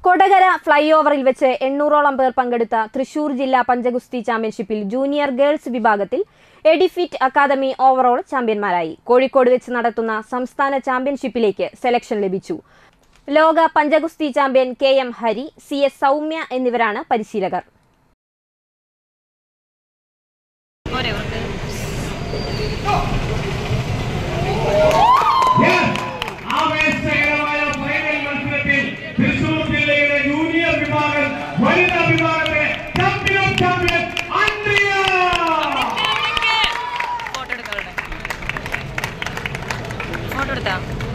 Kodakara fly ഓവറിൽ വെച്ച് എണ്ണൂറോളം പേർ പങ്കെടുത്ത തൃശൂർ ജില്ലാ പഞ്ചഗുസ്തി ചാമ്പ്യൻഷിപ്പിൽ ജൂനിയർ ഗേൾസ് വിഭാഗത്തിൽ എഡിഫിറ്റ് അക്കാദമി ഓവറോൾ ചാമ്പ്യന്മാരായി കോഴിക്കോട് വെച്ച് നടത്തുന്ന സംസ്ഥാന ചാമ്പ്യൻഷിപ്പിലേക്ക് സെലക്ഷൻ ലഭിച്ചു ലോക പഞ്ചഗുസ്തി champion K M Hari C S Soumya എന്നിവരാണ് പരിശീലകർ ആവേശകരമായ ഫൈനൽ മത്സരത്തിൽ തൃശൂർ ജില്ലയുടെ ജൂനിയർ വിഭാഗം വനിതാ വിഭാഗത്തിലെ champion of champion Andrea photo എടുക്കാം ഫോട്ടോ എടുത്താ